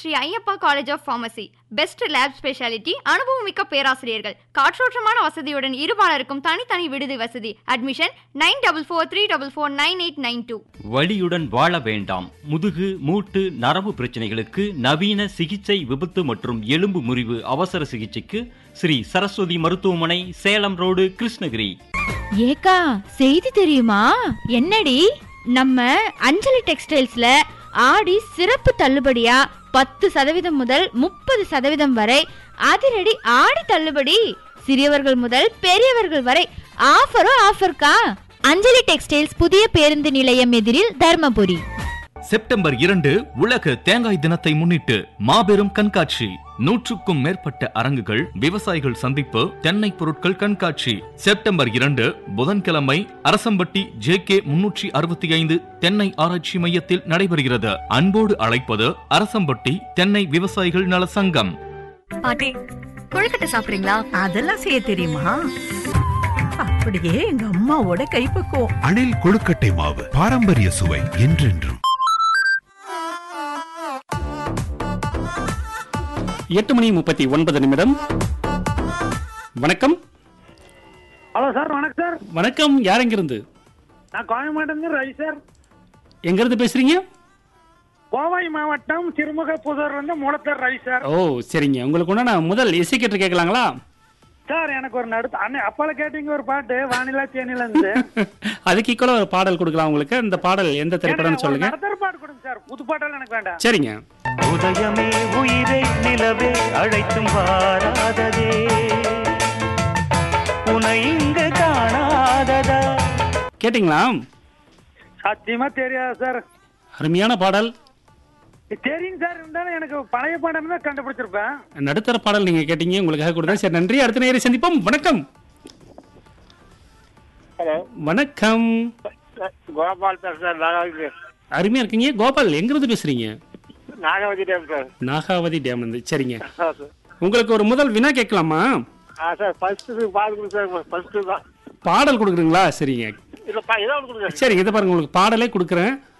Sri Ayyappa college of pharmacy best lab speciality அனுபவமிக்க பேராசிரியர்கள் காற்றோட்டமான வசதியுடன் இருபாலருக்கும் தனித்தனி விடுதி வசதி admission nine double four three double four nine eight nine two வலியுடன் வாழ வேண்டாம் முதுகு மூட்டு நரம்பு பிரச்சனைகளுக்கு நவீன சிகிச்சை விபத்து மற்றும் எலும்பு முறிவு அவசர சிகிச்சைக்கு ஸ்ரீ சரஸ்வதி மருத்துவமனை சேலம் ரோடு கிருஷ்ணகிரி ஏக்கா செய்தி தெரியுமா என்னடி நம்ம அஞ்சலி டெக்ஸ்டைல்ஸ்ல ஆடி சிறப்பு தள்ளுபடியா பத்து சதவீதம் முதல் முப்பது சதவீதம் வரை அதிரடி ஆடி தள்ளுபடி சிறியவர்கள் முதல் பெரியவர்கள் வரை ஆஃபரும் ஆஃபர்க்கா அஞ்சலி டெக்ஸ்டைல்ஸ் புதிய பேருந்து நிலையம் எதிரில் தர்மபுரி செப்டம்பர் இரண்டு உலக தேங்காய் தினத்தை முன்னிட்டு மாபெரும் கண்காட்சி நூற்றுக்கும் மேற்பட்ட அரங்குகள் விவசாயிகள் சந்திப்பு தென்னை பொருட்கள் கண்காட்சி செப்டம்பர் இரண்டு புதன்கிழமை அரசம்பட்டி ஜே கே முன்னூற்றி அறுபத்தி ஐந்து தென்னை ஆராய்ச்சி மையத்தில் நடைபெறுகிறது அன்போடு அழைப்பது அரசம்பட்டி தென்னை விவசாயிகள் நல சங்கம் பாட்டி கொழுக்கட்டை சாப்பிடுறீங்களா அதெல்லாம் செய்ய தெரியுமா அப்படியே எங்க அம்மாவோட கைப்பக்குவம் அணில் கொழுக்கட்டை மாவு பாரம்பரிய சுவை என்றென்றும் எட்டு மணி முப்பத்தி ஒன்பது நிமிடம் வணக்கம் ஹலோ சார் வணக்கம் சார் வணக்கம் யார் எங்கிருந்து நான் கோயம்பேட்டிலிருந்து ரவி சார் எங்கிருந்து பேசுறீங்க கோவை மாவட்டம் சிறுமுகப்புதூர்ல இருந்து மூலத்தர் ரவி சார் ஓ சரிங்க உங்களுக்கு ஒன்று நான் முதல் இசை கேட்டு கேட்கலாங்களா சார் எனக்கு ஒரு நடுத்து அன்னை அப்பால கேட்டீங்க ஒரு பாட்டு வானிலா தேனில இருந்து அதுக்கு ஈக்குவலாக ஒரு பாடல் கொடுக்கலாம் உங்களுக்கு இந்த பாடல் எந்த திரைப்படம்னு சொல்லுங்க நடத்துற பாட்டு கொடுங்க சார் புது பாட்டெல்லாம் எனக்கு வேண்டாம் சரிங்க உதயமே உயிரை நிலவே அழைத்தும் வாராததே உனை இங்கு காணாததா கேட்டிங்களா சத்தியமா தெரியாது சார் அருமையான பாடல் தெரியும் சார் இருந்தாலும் எனக்கு பழைய பாடம் தான் கண்டுபிடிச்சிருப்பேன் நடுத்தர பாடல் நீங்க கேட்டீங்க உங்களுக்காக கொடுத்தேன் சரி நன்றி அடுத்த நேரம் சந்திப்போம் வணக்கம் ஹலோ வணக்கம் கோபால் பேசுறேன் நாகாவதி அருமையா இருக்கீங்க கோபால் எங்கிருந்து பேசுறீங்க Nagavathi dam sir Nagavathi dam இருந்து சரிங்க உங்களுக்கு ஒரு முதல் வினா கேட்கலாமா ஆ சார் ஃபர்ஸ்ட் பால் கொடுங்க சார் ஃபர்ஸ்ட் தான் பாடல் கொடுக்குறீங்களா சரிங்க இல்லப்பா ஏதோ ஒன்று கொடுங்க சரி இதை பாருங்க உங்களுக்கு பாடலே கொடுக்குறேன்